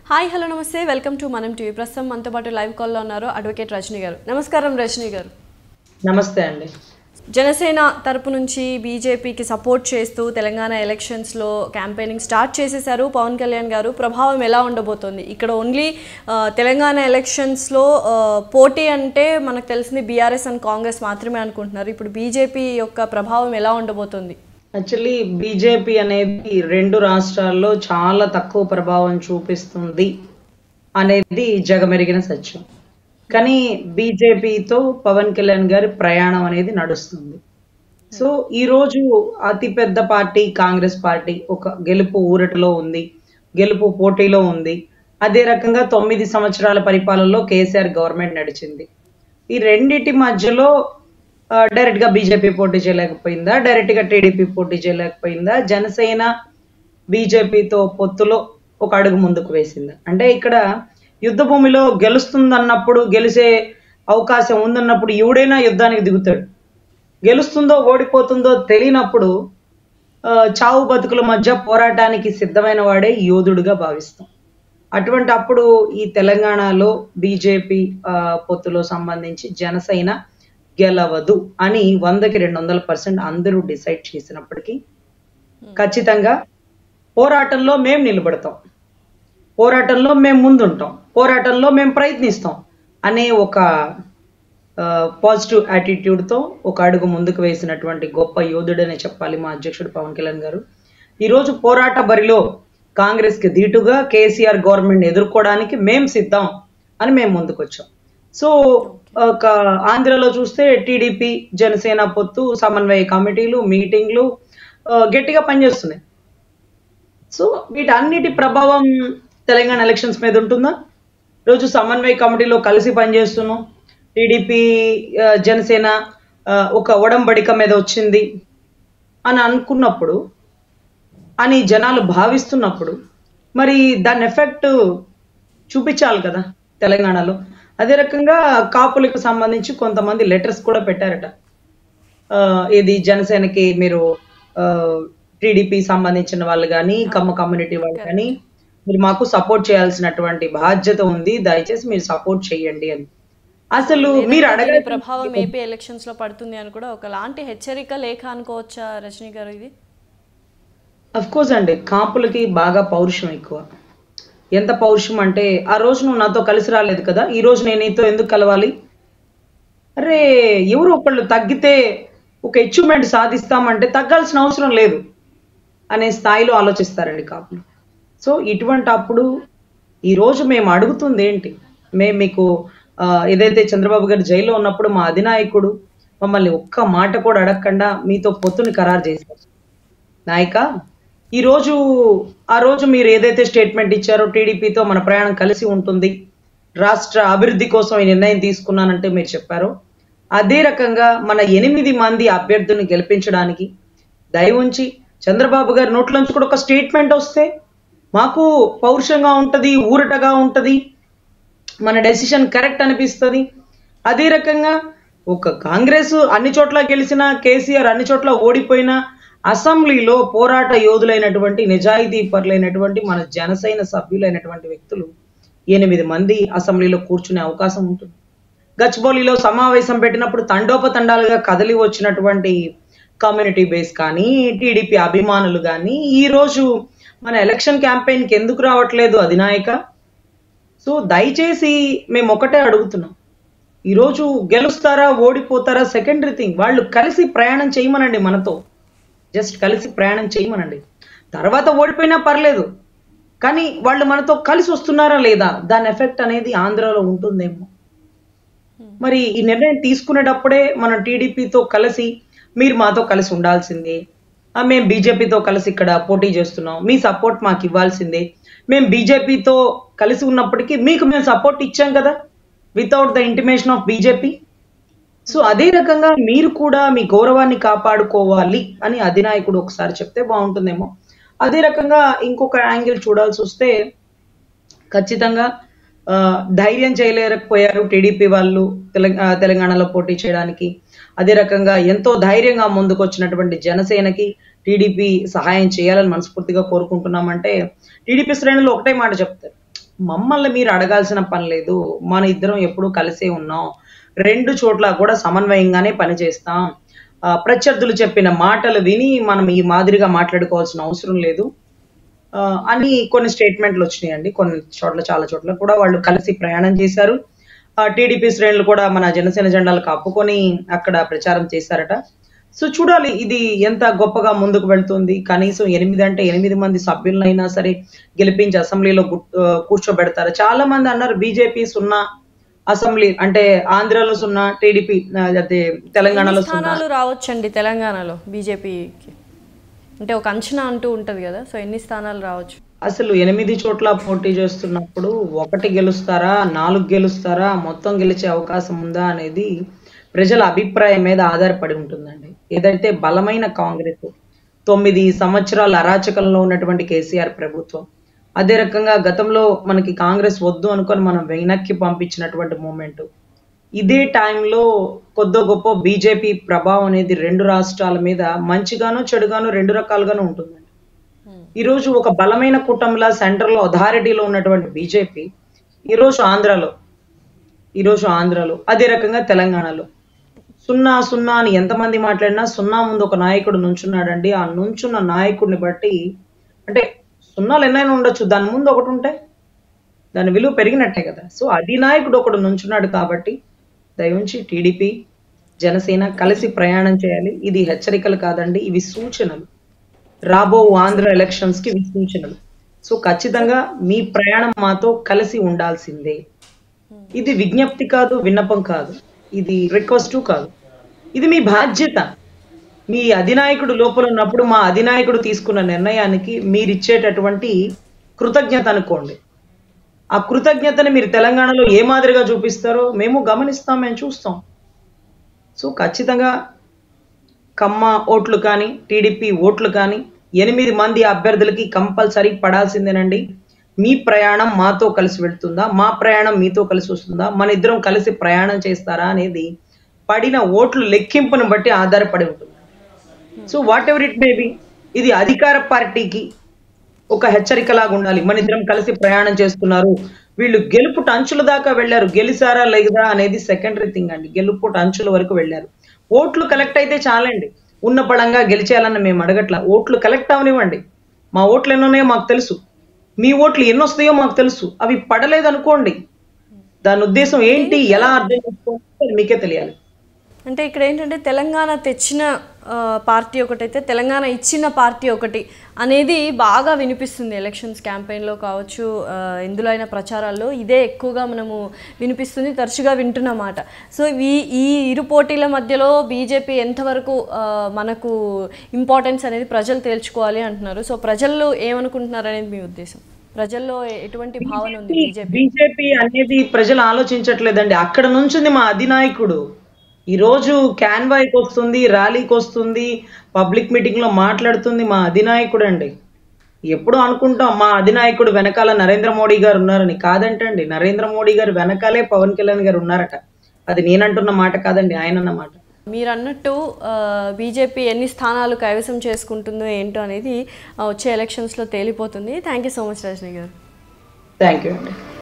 hi hello namaste welcome to Manam TV ప్రస్తుతం మనతో పాటు లైవ్ కాల్లో ఉన్నారు అడ్వకేట్ రజనీ గారు నమస్కారం రజనీ గారు నమస్తే అండి జనసేన తరపు నుంచి బీజేపీకి సపోర్ట్ చేస్తూ తెలంగాణ ఎలక్షన్స్లో క్యాంపెయినింగ్ స్టార్ట్ చేసేశారు పవన్ కళ్యాణ్ గారు ప్రభావం ఎలా ఉండబోతోంది ఇక్కడ ఓన్లీ ఆ, తెలంగాణ ఎలక్షన్స్లో ఆ, పోటీ అంటే మనకు తెలిసింది బీఆర్ఎస్ అండ్ కాంగ్రెస్ మాత్రమే అనుకుంటున్నారు ఇప్పుడు బీజేపీ యొక్క ప్రభావం ఎలా ఉండబోతోంది యాక్చువల్లీ బీజేపీ అనేది రెండు రాష్ట్రాల్లో చాలా తక్కువ ప్రభావం చూపిస్తుంది అనేది జగమెరిగిన సత్యం కానీ బీజేపీతో పవన్ కళ్యాణ్ గారి ప్రయాణం అనేది నడుస్తుంది సో ఈ రోజు అతిపెద్ద పార్టీ కాంగ్రెస్ పార్టీ ఒక గెలుపు ఊరటలో ఉంది గెలుపు పోటీలో ఉంది అదే రకంగా తొమ్మిది సంవత్సరాల పరిపాలనలో కేసీఆర్ గవర్నమెంట్ నడిచింది ఈ రెండిటి మధ్యలో ఆ, డైరెక్ట్ గా బీజేపీ పోటీ చేయలేకపోయిందా డైరెక్ట్ గా టీడీపీ పోటీ చేయలేకపోయిందా జనసేన బీజేపీతో పొత్తులో ఒక అడుగు ముందుకు వేసిందా అంటే ఇక్కడ యుద్ధ భూమిలో గెలుస్తుందన్నప్పుడు గెలిచే అవకాశం ఉందన్నప్పుడు ఎవడైనా యుద్ధానికి దిగుతాడు గెలుస్తుందో ఓడిపోతుందో తెలియనప్పుడు ఆ, చావు బతుకుల మధ్య పోరాటానికి సిద్ధమైన వాడే యోధుడుగా భావిస్తాం అటువంటి అప్పుడు ఈ తెలంగాణలో బీజేపీ పొత్తులో సంబంధించి జనసేన గెలవదు అని వందకి రెండు వందల పర్సెంట్ అందరూ డిసైడ్ చేసినప్పటికీ ఖచ్చితంగా పోరాటంలో మేము నిలబడతాం పోరాటంలో మేము ముందుంటాం పోరాటంలో మేము ప్రయత్నిస్తాం అనే ఒక పాజిటివ్ యాటిట్యూడ్తో ఒక అడుగు ముందుకు వేసినటువంటి గొప్ప యోధుడనే చెప్పాలి మా అధ్యక్షుడు పవన్ కళ్యాణ్ గారు ఈరోజు పోరాట బరిలో కాంగ్రెస్కి ధీటుగా కేసీఆర్ గవర్నమెంట్ ఎదుర్కోవడానికి మేము సిద్ధం అని మేము ముందుకు వచ్చాం సో ఒక ఆంధ్రలో చూస్తే టీడీపీ జనసేన పొత్తు సమన్వయ కమిటీలు మీటింగ్లు ఆ, గట్టిగా పనిచేస్తున్నాయి సో వీటన్నిటి ప్రభావం తెలంగాణ ఎలక్షన్స్ మీద ఉంటుందా రోజు సమన్వయ కమిటీలో కలిసి పనిచేస్తున్నాం టీడీపీ ఆ, జనసేన ఆ, ఒక ఒడంబడిక మీద వచ్చింది అని అనుకున్నప్పుడు అని జనాలు భావిస్తున్నప్పుడు మరి దాని ఎఫెక్ట్ చూపించాలి కదా తెలంగాణలో అదే రకంగా కాపులకు సంబంధించి కొంతమంది లెటర్స్ కూడా పెట్టారట ఆ, ఇది జనసేనకి మీరు టీడీపీ సంబంధించిన వాళ్ళు కానీ కమ్మ కమ్యూనిటీ వాళ్ళు కానీ మీరు మాకు సపోర్ట్ చేయాల్సినటువంటి బాధ్యత ఉంది దయచేసి మీరు సపోర్ట్ చేయండి అని అసలు మీరు దీని అడగ ప్రభావం ఏపీ ఎలక్షన్స్లో పడుతుంది అని కూడా ఒకలాంటి హెచ్చరిక లేఖ అనుకోవచ్చా రజనీ గారు ఇది అఫ్ కోర్స్ అండి కాపులకి బాగా పౌరుషం ఎక్కువ ఎంత పౌరుషం అంటే ఆ రోజు నువ్వు నాతో కలిసి రాలేదు కదా ఈ రోజు నేను నీతో ఎందుకు కలవాలి అరే ఎవరు ఒకళ్ళు తగ్గితే ఒక అచీవ్మెంట్ సాధిస్తామంటే తగ్గాల్సిన అవసరం లేదు అనే స్థాయిలో ఆలోచిస్తారండి కాపులు సో ఇటువంటి అప్పుడు ఈ రోజు మేము అడుగుతుంది ఏంటి మేము మీకు ఆ, ఏదైతే చంద్రబాబు గారు జైల్లో ఉన్నప్పుడు మా అధినాయకుడు మమ్మల్ని ఒక్క మాట కూడా అడగకుండా మీతో పొత్తుని ఖరారు చేశారు నాయక ఈ రోజు ఆ రోజు మీరు ఏదైతే స్టేట్మెంట్ ఇచ్చారో టీడీపీతో మన ప్రయాణం కలిసి ఉంటుంది రాష్ట్ర అభివృద్ధి కోసం ఈ నిర్ణయం తీసుకున్నానంటే మీరు చెప్పారు అదే రకంగా మన ఎనిమిది మంది అభ్యర్థుల్ని గెలిపించడానికి దయ ఉంచి చంద్రబాబు గారి నోట్లోంచి కూడా ఒక స్టేట్మెంట్ వస్తే మాకు పౌరుషంగా ఉంటది ఊరటగా ఉంటది మన డెసిషన్ కరెక్ట్ అనిపిస్తుంది అదే రకంగా ఒక కాంగ్రెస్ అన్ని చోట్ల గెలిచిన కేసీఆర్ అన్ని చోట్ల ఓడిపోయిన అసెంబ్లీలో పోరాట యోధులైనటువంటి నిజాయితీ పరులైనటువంటి మన జనసేన సభ్యులైనటువంటి వ్యక్తులు ఎనిమిది మంది అసెంబ్లీలో కూర్చునే అవకాశం ఉంటుంది గచ్చిబౌలిలో సమావేశం పెట్టినప్పుడు తండోపతండాలుగా కదలి వచ్చినటువంటి కమ్యూనిటీ బేస్ కానీ టీడీపీ అభిమానులు కానీ ఈ రోజు మన ఎలక్షన్ క్యాంపెయిన్కి ఎందుకు రావట్లేదు అధినాయక సో దయచేసి మేము ఒకటే అడుగుతున్నాం ఈరోజు గెలుస్తారా ఓడిపోతారా సెకండరీ థింగ్ వాళ్ళు కలిసి ప్రయాణం చేయమనండి మనతో జస్ట్ కలిసి ప్రయాణం చేయమనండి తర్వాత ఓడిపోయినా పర్లేదు కానీ వాళ్ళు మనతో కలిసి వస్తున్నారా లేదా దాని ఎఫెక్ట్ అనేది ఆంధ్రాలో ఉంటుందేమో మరి ఈ నిర్ణయం తీసుకునేటప్పుడే మనం టీడీపీతో కలిసి మీరు మాతో కలిసి ఉండాల్సిందే ఆ, మేము బీజేపీతో కలిసి ఇక్కడ పోటీ చేస్తున్నాం మీ సపోర్ట్ మాకు ఇవ్వాల్సిందే మేము బీజేపీతో కలిసి ఉన్నప్పటికీ మీకు మేము సపోర్ట్ ఇచ్చాం కదా without the intimation of BJP so అదే రకంగా మీరు కూడా మీ గౌరవాన్ని కాపాడుకోవాలి అని అధినాయకుడు ఒకసారి చెప్తే బాగుంటుందేమో అదే రకంగా ఇంకొక యాంగిల్ చూడాల్సి వస్తే ఖచ్చితంగా ఆ, ధైర్యం చేయలేకపోయారు టీడీపీ వాళ్ళు తెలంగ ఆ, తెలంగాణలో పోటీ చేయడానికి అదే రకంగా ఎంతో ధైర్యంగా ముందుకు వచ్చినటువంటి జనసేనకి టీడీపీ సహాయం చేయాలని మనస్ఫూర్తిగా కోరుకుంటున్నామంటే టీడీపీ శ్రేణులు ఒకటే మాట చెప్తారు మమ్మల్ని మీరు అడగాల్సిన పని లేదు మన ఇద్దరం ఎప్పుడూ కలిసే ఉన్నాం రెండు చోట్ల కూడా సమన్వయంగానే పనిచేస్తాం ఆ, ప్రత్యర్థులు చెప్పిన మాటలు విని మనం ఈ మాదిరిగా మాట్లాడుకోవాల్సిన అవసరం లేదు ఆ, అని కొన్ని స్టేట్మెంట్లు వచ్చినాయండి కొన్ని చోట్ల చాలా చోట్ల కూడా వాళ్ళు కలిసి ప్రయాణం చేశారు టీడీపీ శ్రేణులు కూడా మన జనసేన జెండాలు కప్పుకొని అక్కడ ప్రచారం చేశారట సో చూడాలి ఇది ఎంత గొప్పగా ముందుకు వెళ్తుంది కనీసం ఎనిమిది అంటే ఎనిమిది మంది సభ్యులనైనా సరే గెలిపించి అసెంబ్లీలో గు- ఆ, కూర్చోబెడతారు చాలా మంది అన్నారు బీజేపీ సున్నా అసెంబ్లీ అంటే ఆంధ్రాలో సున్నా టీడీపీ అదే తెలంగాణలో సున్నా స్థానాలు రావచ్చండి తెలంగాణలో బీజేపీకి అంటే ఒక అంచనా అంటూ ఉంటుంది కదా సో ఎన్ని స్థానాలు రావచ్చు అసలు ఎనిమిది చోట్ల పోటీ చేస్తున్నప్పుడు ఒకటి గెలుస్తారా నాలుగు గెలుస్తారా మొత్తం గెలిచే అవకాశం ఉందా అనేది ప్రజల అభిప్రాయం మీద ఆధారపడి ఉంటుందండి ఏదైతే బలమైన కాంగ్రెస్ తొమ్మిది సంవత్సరాల అరాచకంలో ఉన్నటువంటి కేసీఆర్ ప్రభుత్వం అదే రకంగా గతంలో మనకి కాంగ్రెస్ వద్దు అనుకొని మనం వెనక్కి పంపించినటువంటి మూమెంట్ ఇదే టైంలో కొద్దో గొప్ప బీజేపీ ప్రభావం అనేది రెండు రాష్ట్రాల మీద మంచిగాను చెడుగాను రెండు రకాలుగాను ఉంటుందండి ఈరోజు ఒక బలమైన కూటమిలా సెంటర్లో అథారిటీలో ఉన్నటువంటి బీజేపీ ఈరోజు ఆంధ్రాలో ఈరోజు ఆంధ్రాలో అదే రకంగా తెలంగాణలో సున్నా సున్నా అని ఎంతమంది మాట్లాడినా సున్నా ముందు ఒక నాయకుడు నుంచున్నాడండి ఆ నుంచున్న నాయకుడిని బట్టి అంటే సున్నాలు ఎన్నైనా ఉండొచ్చు దాని ముందు ఒకటి ఉంటే దాని విలువ పెరిగినట్టే కదా సో అధినాయకుడు ఒకడు నుంచున్నాడు కాబట్టి దయవుంచి టీడీపీ జనసేన కలిసి ప్రయాణం చేయాలి ఇది హెచ్చరికలు కాదండి ఇవి సూచనలు రాబో ఆంధ్ర ఎలక్షన్స్ కి ఇవి సూచనలు సో ఖచ్చితంగా మీ ప్రయాణం మాతో కలిసి ఉండాల్సిందే ఇది విజ్ఞప్తి కాదు విన్నపం కాదు ఇది రిక్వెస్ట్ కాదు ఇది మీ బాధ్యత మీ అధినాయకుడు లోపల ఉన్నప్పుడు మా అధినాయకుడు తీసుకున్న నిర్ణయానికి మీరు ఇచ్చేటటువంటి కృతజ్ఞత అనుకోండి ఆ కృతజ్ఞతని మీరు తెలంగాణలో ఏ మాదిరిగా చూపిస్తారో మేము గమనిస్తాం మేము చూస్తాం సో ఖచ్చితంగా కమ్మ ఓట్లు కానీ టీడీపీ ఓట్లు కానీ ఎనిమిది మంది అభ్యర్థులకి కంపల్సరీ పడాల్సిందేనండి మీ ప్రయాణం మాతో కలిసి వెళ్తుందా మా ప్రయాణం మీతో కలిసి వస్తుందా మన ఇద్దరం కలిసి ప్రయాణం చేస్తారా అనేది పడిన ఓట్లు లెక్కింపును బట్టి ఆధారపడి ఉంటుంది so whatever it maybe ఇది అధికార పార్టీకి ఒక హెచ్చరికలాగా ఉండాలి మన ఇద్దరం కలిసి ప్రయాణం చేస్తున్నారు వీళ్ళు గెలుపు అంచుల దాకా వెళ్ళారు గెలిచారా లేదా అనేది సెకండరీ థింగ్ అండి గెలుపు అంచుల వరకు వెళ్ళారు ఓట్లు కలెక్ట్ అయితే చాలండి ఉన్న పడంగా గెలిచేయాలని మేము అడగట్ల ఓట్లు కలెక్ట్ అవనివ్వండి మా ఓట్లు ఎన్ని ఉన్నాయో మాకు తెలుసు మీ ఓట్లు ఎన్ని వస్తాయో మాకు తెలుసు అవి పడలేదు అనుకోండి దాని ఉద్దేశం ఏంటి ఎలా అర్థం చేసుకోవాలి మీకే తెలియాలి అంటే ఇక్కడ ఏంటంటే తెలంగాణ తెచ్చిన ఆ, పార్టీ ఒకటైతే తెలంగాణ ఇచ్చిన పార్టీ ఒకటి అనేది బాగా వినిపిస్తుంది ఎలక్షన్స్ క్యాంపెయిన్లో కావచ్చు ఆ, ఎందులో అయినా ప్రచారాల్లో ఇదే ఎక్కువగా మనము వినిపిస్తుంది తరచుగా వింటున్నమాట సో ఈ ఈ ఇరు పోటీల మధ్యలో బీజేపీ ఎంతవరకు ఆ, మనకు ఇంపార్టెన్స్ అనేది ప్రజలు తేల్చుకోవాలి అంటున్నారు సో ప్రజలు ఏమనుకుంటున్నారు అనేది మీ ఉద్దేశం ప్రజల్లో ఎటువంటి భావన ఉంది బీజేపీ బీజేపీ అనేది ప్రజలు ఆలోచించట్లేదండి అక్కడ నుంచింది మా అధినాయకుడు ఈ రోజు క్యాన్వాయ్కి వస్తుంది ర్యాలీకి వస్తుంది పబ్లిక్ మీటింగ్ లో మాట్లాడుతుంది మా అధినాయకుడు అండి ఎప్పుడు అనుకుంటాం మా అధినాయకుడు వెనకాల నరేంద్ర మోడీ గారు ఉన్నారని కాదంటండి నరేంద్ర మోడీ గారు వెనకాలే పవన్ కళ్యాణ్ గారు ఉన్నారట అది నేనంటున్న మాట కాదండి ఆయన అన్న మాట మీరు అన్నట్టు బీజేపీ ఎన్ని స్థానాలు కైవసం చేసుకుంటుందో ఏంటో అనేది ఆ, వచ్చే ఎలక్షన్స్లో తేలిపోతుంది thank you so much Rajani garu thank you అండి